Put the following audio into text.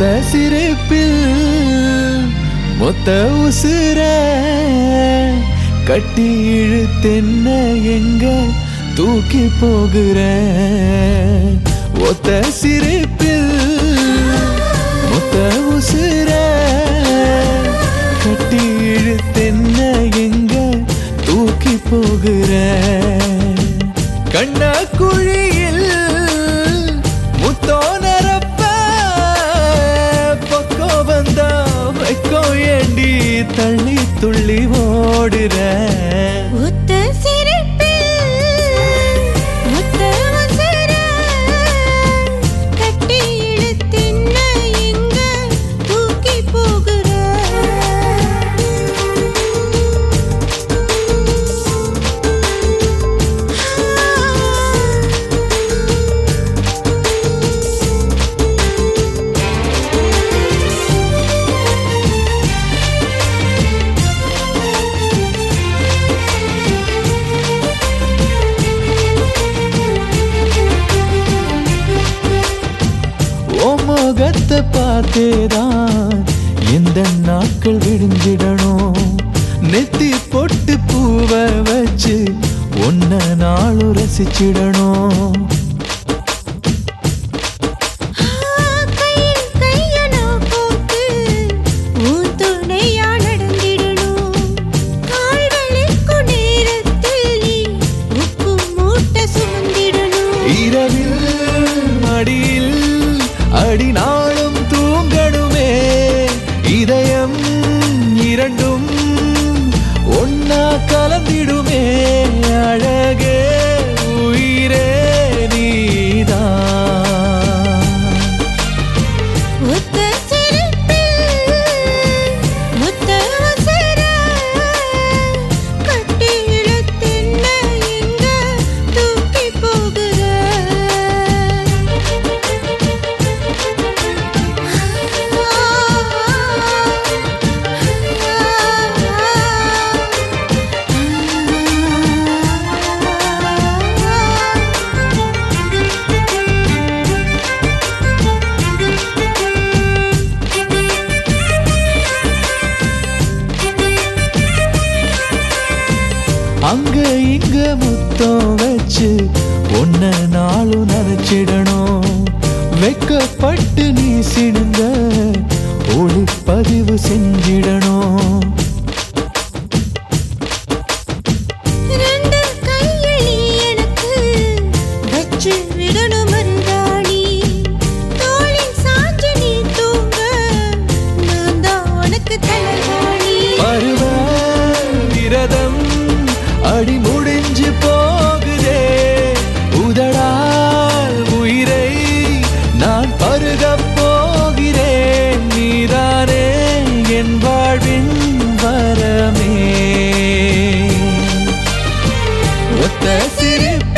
ஒத்த சிரிப்பில் மொத்த உசுர கட்டி இழுத்தென்ன எங்க தூக்கி போகிற ஒத்த சிரிப்பில் மொத்த உசுர கட்டி இழுத்தென்ன எங்க தூக்கி போகிற கண்ண குழியில் முத்தோ நரப்ப பக்கோ வந்தா வைக்கோ ஏண்டி தள்ளி துள்ளி ஓடுற ஒத்த சிரிப்பில் ஒத்த அவசர கட்டி இழுத்தின்ன எங்க தூக்கி போகிற ஓ முகத்தை பார்த்தேதான் எந்த நாட்கள் விடிஞ்சிடணும் நெத்தி பொட்டு பூவை வச்சு ஒன்ன நாளும் ரசிச்சிடணும் கையில் கைய நான் போட்டு உன் துணையா நடந்திடணும் கால்களுக்கு நேரத்தில் நீ உப்பு மூட்டை சுமந்திடணும் இரவில் மடியில் அடி நாளும் தூங்கணுமே இதயம் இரண்டும் ஒன்னா கலந்திடுமே அழகே உயிரே நீதான் ஒத்த சிரிப்பில் ஒத்த அவசர கட்டி இழுத்தின்ன எங்க தூக்கி போகிற அங்க இங்க முத்தம் வச்சு ஒன்ன நாளும் நினைச்சிடணும் வெக்கப்பட்டு நீ சிணுங்க ஒளிப்பதிவு செஞ்சிடணும் ரெண்டு கையில் நீ எனக்கு வச்சு விடணும் மருதாணி தோளில் சாஞ்சு நீ தூங்க நான் தான் உனக்கு தலைவாணி பருவ விரதம் அடி முடிஞ்சு போகுதே உதடால் உயிரை நான் பருகப் போகிறேன் நீதானே என் வாழ்வின் வரமே ஒத்த சிரிப்பு